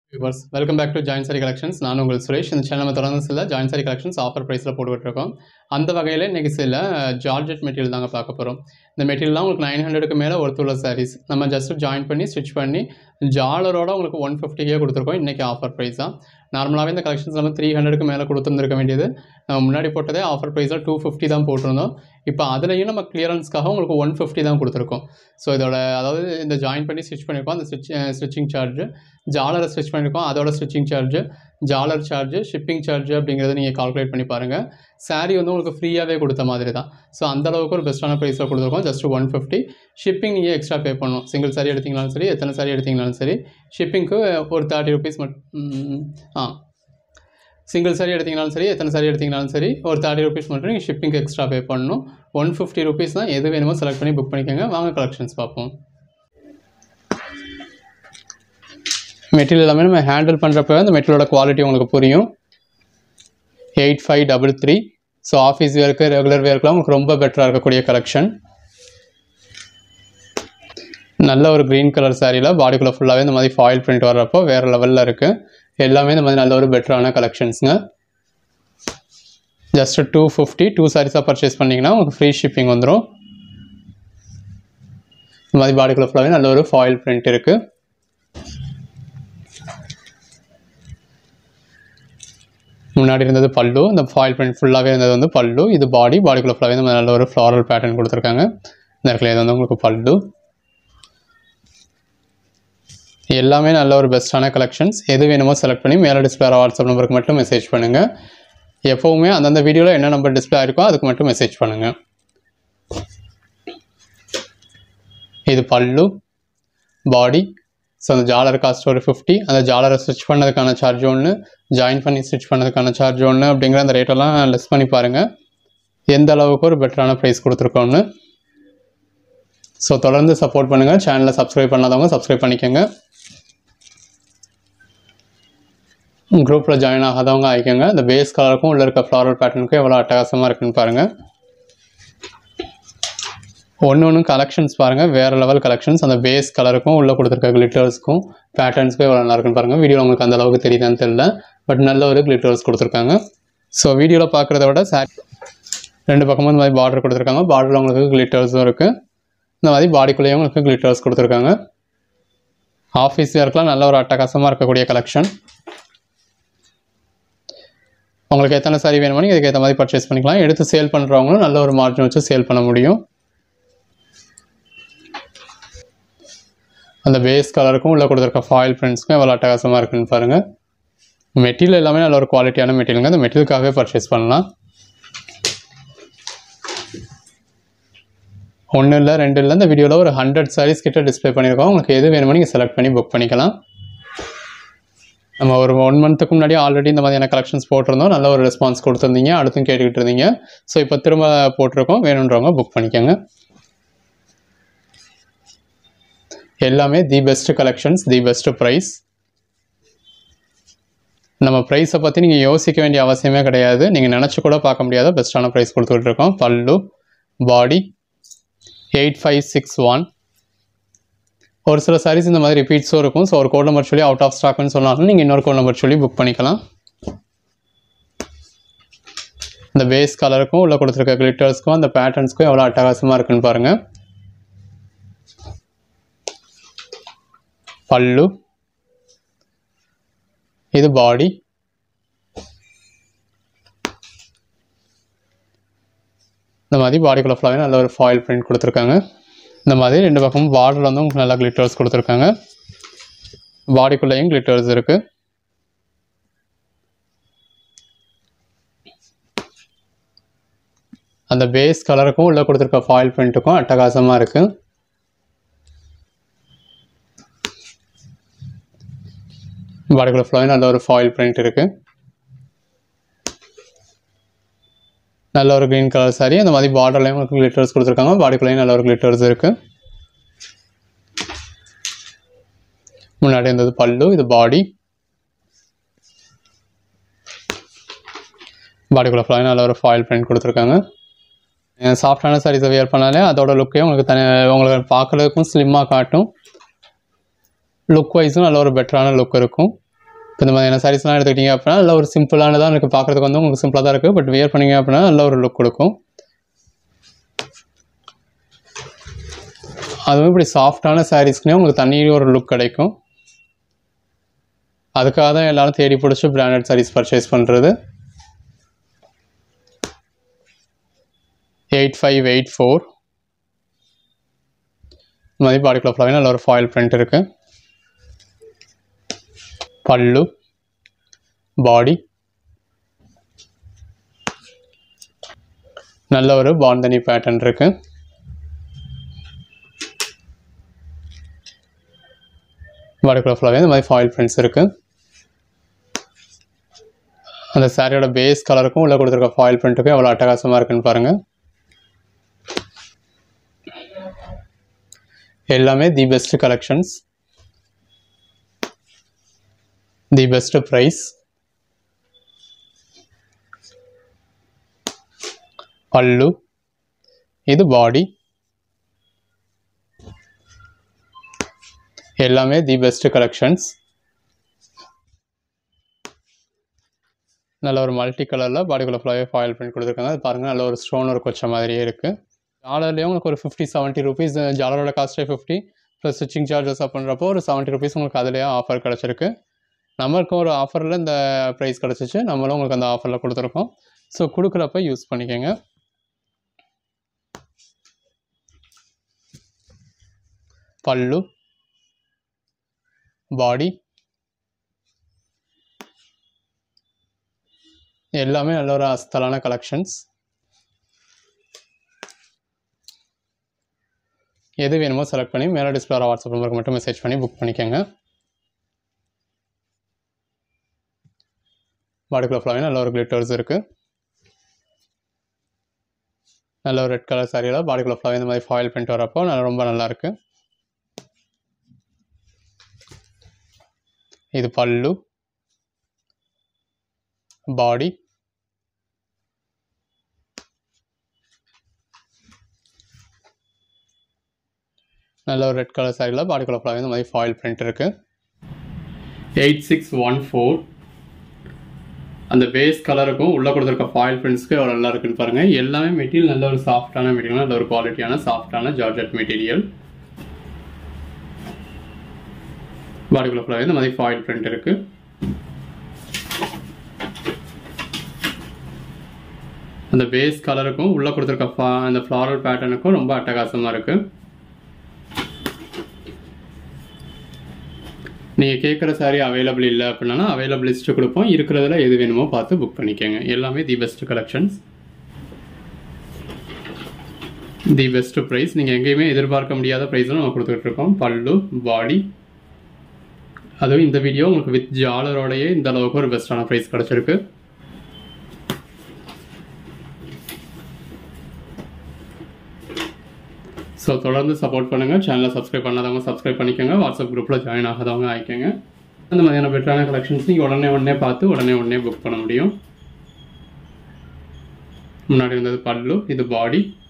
viewers welcome back to join sari collections நான் உங்கள் சுரேஷ் இந்த சேனல் நம்ம தொடர்ந்து சில ஜாயின் சாரி கலெக்ஷன்ஸ் ஆஃபர் ப்ரைஸில் போட்டுக்கிட்டு இருக்கோம் அந்த வகையில் இன்றைக்கி சில ஜார்ஜெட் மெட்டீரியல் தாங்க பார்க்க போகிறோம் இந்த மெட்டீரியல்லாம் உங்களுக்கு நைன் ஹண்ட்ரடுக்கு மேலே ஒருத்துள்ள சாரீஸ் நம்ம ஜஸ்ட் ஜாயின் பண்ணி ஸ்டிச் பண்ணி ஜாலரோட உங்களுக்கு ஒன் ஃபிஃப்டிக்கே கொடுத்துருக்கோம் இன்றைக்கி ஆஃபர் ப்ரைஸ் தான் நார்மலாகவே இந்த கலெக்ஷன்ஸ் எல்லாம் த்ரீ ஹண்ட்ரடுக்கு மேலே கொடுத்துருந்துருக்க வேண்டியது நம்ம முன்னாடி போட்டதே ஆஃபர் ப்ரைஸாக டூ ஃபிஃப்டி தான் போட்டிருந்தோம் இப்போ அதுலேயும் நம்ம கிளியரன்ஸ்க்காக உங்களுக்கு ஒன் ஃபிஃப்டி தான் கொடுத்துருக்கோம் ஸோ இதோட அதாவது இந்த ஜாயின் பண்ணி ஸ்டிச் பண்ணியிருக்கோம் அந்த ஸ்டிச் ஸ்டிச்சிங் சார்ஜ் ஜாலரை ஸ்டிச் பண்ணியிருக்கோம் அதோட ஸ்டிச்சிங் சார்ஜ் ஜாலர் சார்ஜ் ஷிப்பிங் சார்ஜ் அப்படிங்கிறத நீங்கள் கால்குலேட் பண்ணி பாருங்கள் சாரீ வந்து உங்களுக்கு ஃப்ரீயாகவே கொடுத்த மாதிரி தான் ஸோ அந்த அளவுக்கு ஒரு பெஸ்ட்டான ப்ரைஸில் கொடுத்துருக்கோம் ஜஸ்ட் ஒன் ஃபிஃப்டி ஷிப்பிங் நீங்கள் எக்ஸ்ட்ரா பே பண்ணணும் சிங்கிள் சாரி எடுத்தீங்கனாலும் சரி எத்தனை சாரி எடுத்தீங்கனாலும் சரி ஷிப்பிங்க்கு ஒரு தேர்ட்டி ருபீஸ் மட்டும் ஆ சிங்கிள் சாரி எடுத்தீங்கனாலும் சரி எத்தனை சாரி எடுத்தீங்கனாலும் சரி ஒரு தேர்ட்டி ருபீஸ் மட்டும் நீங்கள் ஷிப்பிங்க்கு எக்ஸ்ட்ரா பே பண்ணணும் ஒன் ஃபிஃப்டி ருபீஸ் தான் எது வேணுமோ செலக்ட் பண்ணி புக் பண்ணிக்கோங்க வாங்க கலெக்ஷன்ஸ் பார்ப்போம் மெட்டீரியல் எல்லாமே நம்ம ஹேண்டில் பண்ணுறப்ப அந்த மெட்டீரியலோட குவாலிட்டி உங்களுக்கு புரியும் eight five double three so office வேர்க்கு ரெகுலர் வேர்க்கெலாம் உங்களுக்கு ரொம்ப பெட்டராக இருக்கக்கூடிய கலெக்ஷன் நல்ல ஒரு க்ரீன் கலர் சாரியில் பாடிக்குள்ளே ஃபுல்லாகவே இந்த மாதிரி ஃபாயில் பிரிண்ட் வர்றப்போ வேறு லெவலில் இருக்குது எல்லாமே இந்த மாதிரி நல்ல ஒரு பெட்டரான கலெக்ஷன்ஸுங்க ஜஸ்ட் டூ ஃபிஃப்டி டூ சாரீஸாக பர்ச்சேஸ் பண்ணிங்கன்னா உங்களுக்கு ஃப்ரீ ஷிப்பிங் வந்துடும் இந்த மாதிரி பாடிக்குள்ளே ஃபுல்லாகவே நல்ல ஒரு ஃபாயில் பிரிண்ட் இருக்குது முன்னாடி இருந்தது பல்லு இந்த ஃபாயில் பிரிண்ட் ஃபுல்லாகவே இருந்தது வந்து பல்லு இது பாடி பாடிக்குள்ளே ஃபுல்லாகவே இந்த நல்ல ஒரு ஃப்ளாரல் பேட்டர்ன் கொடுத்துருக்காங்க இந்த இடத்துல இது வந்து உங்களுக்கு பல்லு எல்லாமே நல்ல ஒரு பெஸ்ட்டான கலெக்ஷன்ஸ் எது வேணுமோ செலக்ட் பண்ணி மேலே டிஸ்பிளே வாட்ஸ்அப் நம்பருக்கு மட்டும் மெசேஜ் பண்ணுங்கள் எப்போவுமே அந்தந்த வீடியோவில் என்ன நம்பர் டிஸ்பிளே ஆயிருக்கோ அதுக்கு மட்டும் மெசேஜ் பண்ணுங்கள் இது பல்லு பாடி ஸோ அந்த ஜாலர் காஸ்ட் ஒரு ஃபிஃப்டி அந்த ஜாலரை ஸ்டிச் பண்ணதுக்கான சார்ஜ் ஒன்று ஜாயின் பண்ணி ஸ்டிச் பண்ணதுக்கான சார்ஜ் ஒன்று அப்படிங்கிற அந்த ரேட்டெல்லாம் லெஸ் பண்ணி பாருங்கள் எந்த அளவுக்கு ஒரு பெட்டரான ப்ரைஸ் கொடுத்துருக்கோன்னு ஸோ தொடர்ந்து சப்போர்ட் பண்ணுங்கள் சேனலை சப்ஸ்கிரைப் பண்ணாதவங்க சப்ஸ்கிரைப் பண்ணிக்கோங்க குரூப்பில் ஜாயின் ஆகாதவங்க ஆகிக்கோங்க இந்த பேஸ் கலருக்கும் உள்ள இருக்க ஃப்ளாரல் பேட்டர்னுக்கும் எவ்வளோ அட்டகாசமாக இருக்குன்னு பாருங்கள் ஒன்று ஒன்று கலெக்ஷன்ஸ் பாருங்கள் வேறு லெவல் கலெக்ஷன்ஸ் அந்த பேஸ் கலருக்கும் உள்ளே கொடுத்துருக்க கிளிட்டர்ஸ்க்கும் பேட்டர்ன்ஸ்க்கும் எவ்வளோ நல்லா இருக்குன்னு பாருங்கள் வீடியோவில் உங்களுக்கு அந்த அளவுக்கு தெரியுதான்னு தெரியல பட் நல்ல ஒரு கிளிட்டர்ஸ் கொடுத்துருக்காங்க ஸோ வீடியோவில் பார்க்குறத விட சாரி ரெண்டு பக்கமும் இந்த மாதிரி பார்டர் கொடுத்துருக்காங்க பார்டரில் உங்களுக்கு கிளிட்டர்ஸும் இருக்குது இந்த மாதிரி பாடிக்குள்ளேயும் உங்களுக்கு கிளிட்டர்ஸ் கொடுத்துருக்காங்க ஆஃபீஸ் வேர்க்கெலாம் நல்ல ஒரு அட்டகாசமாக இருக்கக்கூடிய கலெக்ஷன் உங்களுக்கு எத்தனை சாரி வேணுமோ நீங்கள் இதுக்கு ஏற்ற மாதிரி பர்ச்சேஸ் பண்ணிக்கலாம் எடுத்து சேல் பண்ணுறவங்களும் நல்ல ஒரு மார்ஜின் வச்சு சேல் பண்ண முடியும் அந்த பேஸ் கலருக்கும் உள்ளே கொடுத்துருக்க ஃபாயில் பிரிண்ட்ஸ்க்கும் எவ்வளோ அட்டகாசமாக இருக்குன்னு பாருங்கள் மெட்டீரியல் எல்லாமே நல்ல ஒரு குவாலிட்டியான மெட்டீரியலுங்க அந்த மெட்டீரியலுக்காகவே பர்ச்சேஸ் பண்ணலாம் ஒன்றும் இல்லை ரெண்டு இல்லை இந்த வீடியோவில் ஒரு ஹண்ட்ரட் சாரீஸ் கிட்ட டிஸ்பிளே பண்ணியிருக்கோம் உங்களுக்கு எது வேணுமோ நீங்கள் செலக்ட் பண்ணி புக் பண்ணிக்கலாம் நம்ம ஒரு ஒன் மந்த்துக்கு முன்னாடி ஆல்ரெடி இந்த மாதிரியான கலெக்ஷன்ஸ் போட்டிருந்தோம் நல்ல ஒரு ரெஸ்பான்ஸ் கொடுத்துருந்தீங்க அடுத்தும் கேட்டுக்கிட்டு இருந்தீங்க ஸோ இப்போ திரும்ப போட்டிருக்கோம் வேணுன்றவங்க புக் பண்ணிக்கோங்க எல்லாமே the best collections the best price நம்ம ப்ரைஸை பற்றி நீங்கள் யோசிக்க வேண்டிய அவசியமே கிடையாது நீங்கள் நினச்சி கூட பார்க்க முடியாத பெஸ்ட்டான ப்ரைஸ் கொடுத்துட்டு இருக்கோம் பல்லு body eight five six one ஒரு சில சாரீஸ் இந்த மாதிரி ரிப்பீட்ஸும் இருக்கும் ஸோ ஒரு கோட் நம்பர் சொல்லி அவுட் ஆஃப் ஸ்டாக்னு சொன்னாலும் நீங்கள் இன்னொரு கோட் நம்பர் சொல்லி புக் பண்ணிக்கலாம் இந்த பேஸ் கலருக்கும் உள்ள கொடுத்துருக்க கிளிட்டர்ஸ்க்கும் அந்த பேட்டர்ன்ஸ்க்கும் எவ்வளோ அட்டகாசமாக இருக்குன்னு பாருங்கள் பல்லு இது பாடி இந்த மாதிரி பாடிக்குள்ள ஃபுல்லாகவே நல்ல ஒரு ஃபாயில் பிரிண்ட் கொடுத்துருக்காங்க இந்த மாதிரி ரெண்டு பக்கமும் பார்டர் வந்து உங்களுக்கு நல்லா கிளிட்டர்ஸ் கொடுத்துருக்காங்க பாடிக்குள்ளேயும் கிளிட்டர்ஸ் இருக்குது அந்த பேஸ் கலருக்கும் உள்ளே கொடுத்துருக்க ஃபாயில் பிரிண்ட்டுக்கும் அட்டகாசமாக இருக்குது பாடிக்குள்ள ஃபுல்லாகவே நல்ல ஒரு ஃபாயில் பிரிண்ட் இருக்குது நல்ல ஒரு க்ரீன் கலர் சாரி அந்த மாதிரி பார்டர்லையும் உங்களுக்கு கிளிட்டர்ஸ் கொடுத்துருக்காங்க பாடிக்குள்ளேயும் நல்ல ஒரு கிளிட்டர்ஸ் இருக்குது முன்னாடி இருந்தது பல்லு இது பாடி பாடிக்குள்ள ஃபுல்லாக நல்ல ஒரு ஃபாயில் பிரிண்ட் கொடுத்துருக்காங்க சாஃப்டான சாரீஸை வியர் பண்ணாலே அதோட லுக்கே உங்களுக்கு தனி உங்களுக்கு பார்க்குறதுக்கும் ஸ்லிம்மாக காட்டும் லுக் வைஸும் நல்ல ஒரு பெட்டரான லுக் இருக்கும் இப்போ இந்த மாதிரியான சாரீஸ்லாம் எடுத்துக்கிட்டிங்க அப்படின்னா நல்ல ஒரு சிம்பிளானதாக இருக்குது பார்க்குறதுக்கு வந்து உங்களுக்கு சிம்பிளாக தான் இருக்குது பட் வியர் பண்ணீங்க அப்படின்னா நல்ல ஒரு லுக் கொடுக்கும் அதுவும் இப்படி சாஃப்டான சாரீஸ்க்குனே உங்களுக்கு தனி ஒரு லுக் கிடைக்கும் அதுக்காக தான் எல்லாரும் தேடி பிடிச்சி பிராண்டட் சாரீஸ் பர்ச்சேஸ் பண்ணுறது எயிட் ஃபைவ் எயிட் ஃபோர் இந்த மாதிரி பாடிக்குள்ள ஃபுல்லாகவே நல்ல ஒரு ஃபாயில் பிரிண்ட் இருக்குது பல்லு பாடி நல்ல ஒரு பாந்தனி பேட்டர்ன் இருக்கு பாடிக்குள்ள ஃபுல்லாகவே இந்த மாதிரி ஃபாயில் பிரிண்ட்ஸ் இருக்கு அந்த சாரியோட பேஸ் கலருக்கும் உள்ள கொடுத்துருக்க ஃபாயில் பிரிண்ட்டுக்கும் எவ்வளோ அட்டகாசமாக இருக்குன்னு பாருங்க எல்லாமே the best collections the best price பல்லு இது பாடி எல்லாமே தி பெஸ்ட் கலெக்ஷன்ஸ் நல்ல ஒரு மல்டி கலரில் பாடிக்குள்ள ஃபுல்லாகவே ஃபாயில் பிரிண்ட் கொடுத்துருக்காங்க அது பாருங்கள் நல்ல ஒரு ஸ்டோன் ஒர்க் வச்ச மாதிரியே இருக்குது ஜாலர்லேயே உங்களுக்கு ஒரு ஃபிஃப்டி செவன்ட்டி ருபீஸ் ஜாலரோட காஸ்ட்டே ஃபிஃப்டி ப்ளஸ் ஸ்டிச்சிங் சார்ஜஸ் அப்படின்றப்போ ஒரு செவன்ட்டி ருபீஸ் உங்களுக்கு அதுலேயே ஆஃபர் கிடச்சிருக்கு நம்மளுக்கும் ஒரு ஆஃபரில் இந்த ப்ரைஸ் கிடச்சிச்சு நம்மளும் உங்களுக்கு அந்த ஆஃபரில் கொடுத்துருக்கோம் ஸோ கொடுக்குறப்ப யூஸ் பண்ணிக்கோங்க பல்லு பாடி எல்லாமே நல்ல ஒரு அஸ்தலான கலெக்ஷன்ஸ் எது வேணுமோ செலக்ட் பண்ணி மேலே டிஸ்பிளே வாட்ஸ்அப் நம்பருக்கு மட்டும் மெசேஜ் பண்ணி புக் பண்ணிக்கோங்க பாடிக்குள்ள ஃபுல்லாகவே நல்ல ஒரு கிளிட்டர்ஸ் இருக்குது நல்ல ஒரு ரெட் கலர் சாரியில் பாடிக்குள்ள ஃபுல்லாகவே இந்த மாதிரி ஃபாயில் பிரிண்ட் வரப்போ நல்ல ரொம்ப நல்லா இருக்கு இது பல்லு பாடி நல்ல ஒரு ரெட் கலர் சாரியில் பாடிக்குள்ள ஃபுல்லாகவே இந்த மாதிரி ஃபாயில் பிரிண்ட் இருக்குது எயிட் சிக்ஸ் ஒன் ஃபோர் அந்த பேஸ் கலருக்கும் உள்ளே கொடுத்துருக்க ஃபாயில் பிரிண்ட்ஸ்க்கு எவ்வளோ நல்லா இருக்குன்னு பாருங்கள் எல்லாமே மெட்டீரியல் நல்ல ஒரு சாஃப்டான மெட்டீரியல் நல்ல ஒரு குவாலிட்டியான சாஃப்டான ஜார்ஜெட் மெட்டீரியல் பாடிக்குள்ள ஃபுல்லாகவே இந்த மாதிரி ஃபாயில் பிரிண்ட் இருக்குது அந்த பேஸ் கலருக்கும் உள்ளே கொடுத்துருக்க ஃபா அந்த ஃப்ளாரல் பேட்டர்னுக்கும் ரொம்ப அட்டகாசமாக இருக்குது நீங்கள் கேட்குற சாரீ அவைலபிள் இல்லை அப்படின்னா அவைலபிள் லிஸ்ட்டு கொடுப்போம் இருக்கிறதுல எது வேணுமோ பார்த்து புக் பண்ணிக்கோங்க எல்லாமே the best collections the best price நீங்கள் எங்கேயுமே எதிர்பார்க்க முடியாத ப்ரைஸில் நம்ம கொடுத்துட்டு இருக்கோம் பல்லு பாடி அதுவும் இந்த வீடியோ உங்களுக்கு வித் ஜாலரோடையே இந்த அளவுக்கு ஒரு பெஸ்ட்டான ப்ரைஸ் கிடச்சிருக்கு ஸோ தொடர்ந்து சப்போர்ட் பண்ணுங்கள் சேனலை சப்ஸ்கிரைப் பண்ணாதவங்க சப்ஸ்கிரைப் பண்ணிக்கோங்க வாட்ஸ்அப் குரூப்பில் ஜாயின் ஆகாதவங்க ஆகிக்கோங்க அந்த மாதிரியான பெட்டரான கலெக்ஷன்ஸ் நீங்கள் உடனே உடனே பார்த்து உடனே உடனே புக் பண்ண முடியும் முன்னாடி இருந்தது பல்லு இது பாடி